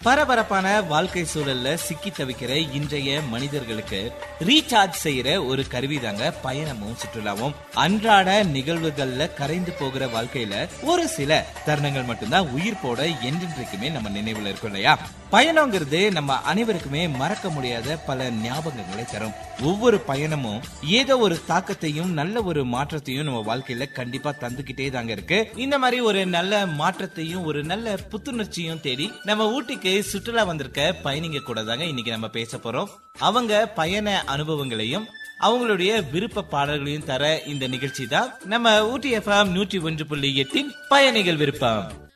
பரபரப்பான வாழ்க்கை சூழல்ல சிக்கி தவிக்கிற இன்றைய மனிதர்களுக்கு ரீசார்ஜ் செய்யற ஒரு கருவி தாங்க பயணமும் சுற்றுலாவும் அன்றாட நிகழ்வுகள்ல கரைந்து போகிற வாழ்க்கையில ஒரு சில தருணங்கள் மட்டும்தான் உயிர் போட என்றென்றைக்குமே நம்ம நினைவுல இருக்கும் இல்லையா பயணங்கிறது நம்ம அனைவருக்குமே மறக்க முடியாத பல ஞாபகங்களை தரும் ஒவ்வொரு பயணமும் ஏதோ ஒரு தாக்கத்தையும் நல்ல ஒரு மாற்றத்தையும் நம்ம வாழ்க்கையில கண்டிப்பா தந்துகிட்டே தாங்க இருக்கு இந்த மாதிரி ஒரு நல்ல மாற்றத்தையும் ஒரு நல்ல புத்துணர்ச்சியும் தேடி நம்ம ஊட்டிக்கு சுற்றுலா வந்திருக்க பயணிங்க கூட தாங்க இன்னைக்கு நம்ம பேச போறோம் அவங்க பயண அனுபவங்களையும் அவங்களுடைய விருப்ப பாடல்களையும் தர இந்த நிகழ்ச்சி தான் நம்ம ஊட்டி எஃப்எம் நூற்றி ஒன்று புள்ளி எட்டின் பயணிகள் விருப்பம்